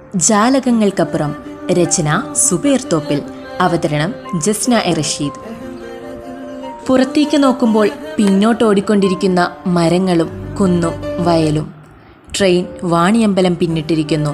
ജാലകങ്ങൾക്കപ്പുറം രചന സുബേർ തോപ്പിൽ അവതരണം ജസ്ന എ റഷീദ് പുറത്തേക്ക് നോക്കുമ്പോൾ പിന്നോട്ട് ഓടിക്കൊണ്ടിരിക്കുന്ന മരങ്ങളും കുന്നും വയലും ട്രെയിൻ വാണിയമ്പലം പിന്നിട്ടിരിക്കുന്നു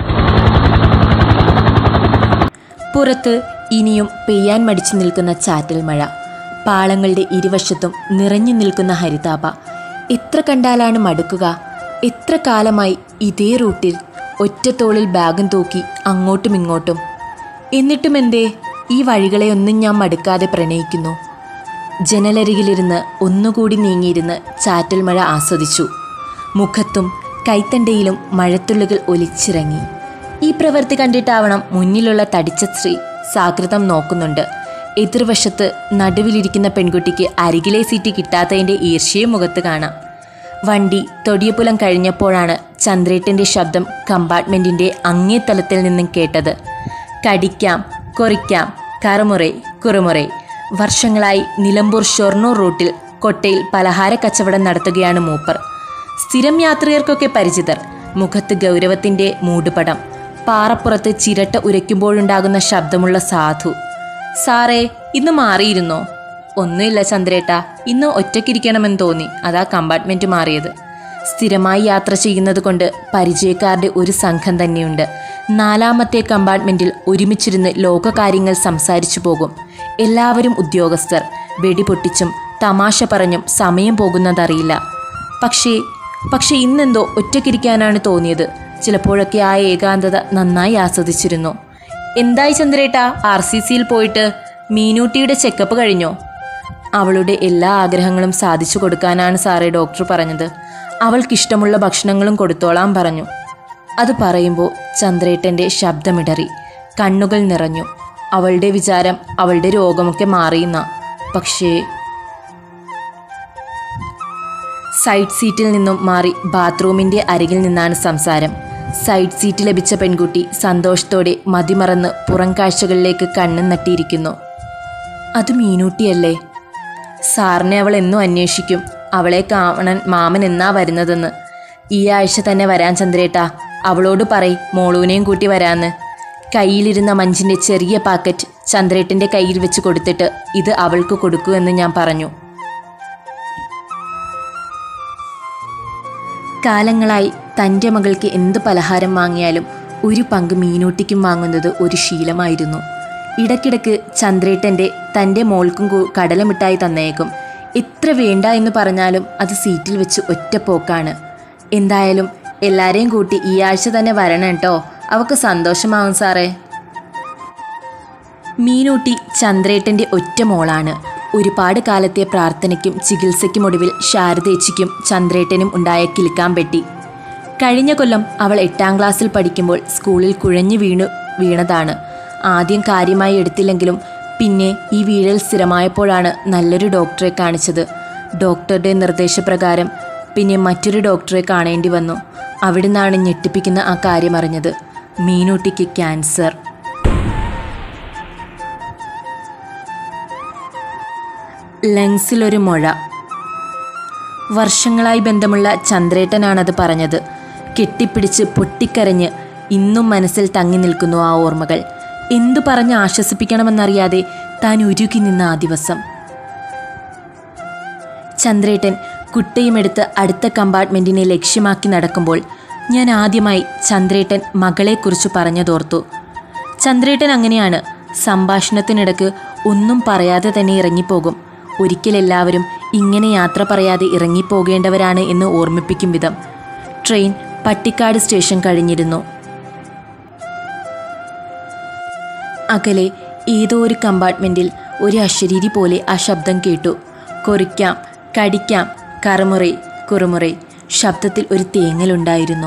പുറത്ത് ഇനിയും പെയ്യാൻ മടിച്ചു നിൽക്കുന്ന ചാറ്റൽ മഴ പാളങ്ങളുടെ ഇരുവശത്തും നിറഞ്ഞു നിൽക്കുന്ന ഹരിതാപ എത്ര കണ്ടാലാണ് മടുക്കുക എത്ര കാലമായി ഇതേ റൂട്ടിൽ ഒറ്റത്തോളിൽ ബാഗും തൂക്കി അങ്ങോട്ടും ഇങ്ങോട്ടും എന്നിട്ടും എന്തേ ഈ വഴികളെയൊന്നും ഞാൻ മടുക്കാതെ പ്രണയിക്കുന്നു ജനലരികിലിരുന്ന് ഒന്നുകൂടി നീങ്ങിയിരുന്ന് ചാറ്റൽ മഴ ആസ്വദിച്ചു മുഖത്തും കൈത്തണ്ടയിലും മഴത്തുള്ളികൾ ഒലിച്ചിറങ്ങി ഈ പ്രവൃത്തി കണ്ടിട്ടാവണം മുന്നിലുള്ള തടിച്ച സ്ത്രീ സാകൃതം നോക്കുന്നുണ്ട് എതിർവശത്ത് നടുവിലിരിക്കുന്ന പെൺകുട്ടിക്ക് അരികിലെ സീറ്റ് കിട്ടാത്തതിൻ്റെ ഈർഷ്യയും മുഖത്ത് കാണാം വണ്ടി തൊടിയപ്പുലം കഴിഞ്ഞപ്പോഴാണ് ചന്ദ്രേട്ടൻ്റെ ശബ്ദം കമ്പാർട്ട്മെൻറ്റിൻ്റെ അങ്ങേ തലത്തിൽ നിന്നും കേട്ടത് കടിക്കാം കൊറിക്കാം കറുമുറൈ കുറുമുറൈ വർഷങ്ങളായി നിലമ്പൂർ ഷൊർണൂർ റൂട്ടിൽ കൊട്ടയിൽ പലഹാര കച്ചവടം നടത്തുകയാണ് മൂപ്പർ സ്ഥിരം യാത്രികർക്കൊക്കെ പരിചിതർ മുഖത്ത് ഗൗരവത്തിൻ്റെ മൂടുപടം പാറപ്പുറത്ത് ചിരട്ട ഉരയ്ക്കുമ്പോഴുണ്ടാകുന്ന ശബ്ദമുള്ള സാധു സാറേ ഇന്ന് മാറിയിരുന്നോ ഒന്നുമില്ല ചന്ദ്രേട്ട ഇന്ന് ഒറ്റയ്ക്കിരിക്കണമെന്ന് തോന്നി അതാ കമ്പാർട്ട്മെന്റ് മാറിയത് സ്ഥിരമായി യാത്ര ചെയ്യുന്നത് കൊണ്ട് പരിചയക്കാരുടെ ഒരു സംഘം തന്നെയുണ്ട് നാലാമത്തെ കമ്പാർട്ട്മെന്റിൽ ഒരുമിച്ചിരുന്ന് ലോകകാര്യങ്ങൾ സംസാരിച്ചു പോകും എല്ലാവരും ഉദ്യോഗസ്ഥർ വെടിപൊട്ടിച്ചും തമാശ പറഞ്ഞും സമയം പോകുന്നതറിയില്ല പക്ഷേ പക്ഷേ ഇന്നെന്തോ ഒറ്റയ്ക്കിരിക്കാനാണ് തോന്നിയത് ചിലപ്പോഴൊക്കെ ആ ഏകാന്തത നന്നായി ആസ്വദിച്ചിരുന്നു എന്തായി ചന്ദ്രേട്ട ആർ സി സിയിൽ പോയിട്ട് മീനൂട്ടിയുടെ ചെക്കപ്പ് കഴിഞ്ഞോ അവളുടെ എല്ലാ ആഗ്രഹങ്ങളും സാധിച്ചു കൊടുക്കാനാണ് സാറേ ഡോക്ടർ പറഞ്ഞത് അവൾക്കിഷ്ടമുള്ള ഭക്ഷണങ്ങളും കൊടുത്തോളാൻ പറഞ്ഞു അത് പറയുമ്പോൾ ചന്ദ്രേട്ടൻ്റെ ശബ്ദമിടറി കണ്ണുകൾ നിറഞ്ഞു അവളുടെ വിചാരം അവളുടെ രോഗമൊക്കെ മാറിയെന്ന പക്ഷേ സൈഡ് സീറ്റിൽ നിന്നും മാറി ബാത്റൂമിന്റെ അരികിൽ നിന്നാണ് സംസാരം സൈഡ് സീറ്റ് ലഭിച്ച പെൺകുട്ടി സന്തോഷത്തോടെ മതിമറന്ന് പുറം കാഴ്ചകളിലേക്ക് കണ്ണും നട്ടിയിരിക്കുന്നു അത് മീനൂട്ടിയല്ലേ സാറിനെ അവൾ എന്നും അന്വേഷിക്കും അവളെ കാണാൻ മാമൻ എന്നാ വരുന്നതെന്ന് ഈ ആഴ്ച തന്നെ വരാൻ ചന്ദ്രേട്ട അവളോട് പറയ് മോളൂനെയും കൂട്ടി വരാന്ന് കയ്യിലിരുന്ന മഞ്ചിന്റെ ചെറിയ പാക്കറ്റ് ചന്ദ്രേട്ടന്റെ കയ്യിൽ വെച്ച് കൊടുത്തിട്ട് ഇത് അവൾക്ക് കൊടുക്കൂ എന്ന് ഞാൻ പറഞ്ഞു കാലങ്ങളായി തൻ്റെ മകൾക്ക് എന്ത് പലഹാരം വാങ്ങിയാലും ഒരു പങ്ക് മീനൂട്ടിക്കും വാങ്ങുന്നത് ഒരു ശീലമായിരുന്നു ഇടയ്ക്കിടയ്ക്ക് ചന്ദ്രേട്ടൻ്റെ തൻ്റെ മോൾക്കും കൂ- കടലമിഠായി തന്നേക്കും എത്ര വേണ്ട എന്ന് പറഞ്ഞാലും അത് സീറ്റിൽ വെച്ച് ഒറ്റപ്പോക്കാണ് എന്തായാലും എല്ലാരെയും കൂട്ടി ഈ ആഴ്ച തന്നെ വരണം കേട്ടോ അവക്ക് സന്തോഷമാവും സാറേ മീനൂട്ടി ചന്ദ്രേട്ടൻ്റെ ഒറ്റ മോളാണ് ഒരുപാട് കാലത്തെ പ്രാർത്ഥനയ്ക്കും ചികിത്സയ്ക്കും ഒടുവിൽ ശാരദേച്ചിക്കും ചന്ദ്രേട്ടനും ഉണ്ടായ കിലുക്കാൻ പെട്ടി കഴിഞ്ഞ കൊല്ലം അവൾ എട്ടാം ക്ലാസ്സിൽ പഠിക്കുമ്പോൾ സ്കൂളിൽ കുഴഞ്ഞു വീണു വീണതാണ് ആദ്യം കാര്യമായി എടുത്തില്ലെങ്കിലും പിന്നെ ഈ വീഴൽ സ്ഥിരമായപ്പോഴാണ് നല്ലൊരു ഡോക്ടറെ കാണിച്ചത് ഡോക്ടറുടെ നിർദ്ദേശപ്രകാരം പിന്നെ മറ്റൊരു ഡോക്ടറെ കാണേണ്ടി വന്നു അവിടുന്നാണ് ഞെട്ടിപ്പിക്കുന്ന ആ കാര്യം അറിഞ്ഞത് മീനൂട്ടിക്ക് ക്യാൻസർ ലങ്സിലൊരു മുഴ വർഷങ്ങളായി ബന്ധമുള്ള ചന്ദ്രേട്ടനാണത് പറഞ്ഞത് കെട്ടിപ്പിടിച്ച് പൊട്ടിക്കരഞ്ഞ് ഇന്നും മനസ്സിൽ തങ്ങി നിൽക്കുന്നു ആ ഓർമ്മകൾ എന്തു പറഞ്ഞ് ആശ്വസിപ്പിക്കണമെന്നറിയാതെ താൻ ഉരുകി നിന്ന ആ ദിവസം ചന്ദ്രേട്ടൻ കുട്ടയുമെടുത്ത് അടുത്ത കമ്പാർട്ട്മെന്റിനെ ലക്ഷ്യമാക്കി നടക്കുമ്പോൾ ഞാൻ ആദ്യമായി ചന്ദ്രേട്ടൻ മകളെക്കുറിച്ച് പറഞ്ഞതോർത്തു ചന്ദ്രേട്ടൻ അങ്ങനെയാണ് സംഭാഷണത്തിനിടക്ക് ഒന്നും പറയാതെ തന്നെ ഇറങ്ങിപ്പോകും ഒരിക്കൽ എല്ലാവരും ഇങ്ങനെ യാത്ര പറയാതെ ഇറങ്ങിപ്പോകേണ്ടവരാണ് എന്ന് ഓർമ്മിപ്പിക്കും വിധം ട്രെയിൻ പട്ടിക്കാട് സ്റ്റേഷൻ കഴിഞ്ഞിരുന്നു അകലെ ഏതോ ഒരു കമ്പാർട്ട്മെന്റിൽ ഒരു അശരീരി പോലെ ആ ശബ്ദം കേട്ടു കൊറിക്കാം കടിക്കാം കറുമുറൈ കുറുമുറൈ ശബ്ദത്തിൽ ഒരു തേങ്ങലുണ്ടായിരുന്നു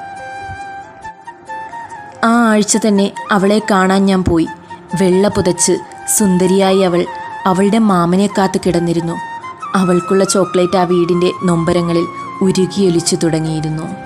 ആ ആഴ്ച തന്നെ അവളെ കാണാൻ ഞാൻ പോയി വെള്ള പുതച്ച് സുന്ദരിയായി അവൾ അവളുടെ മാമനെ കാത്ത് കിടന്നിരുന്നു അവൾക്കുള്ള ചോക്ലേറ്റ് ആ വീടിൻ്റെ നൊമ്പരങ്ങളിൽ ഉരുകിയൊലിച്ചു തുടങ്ങിയിരുന്നു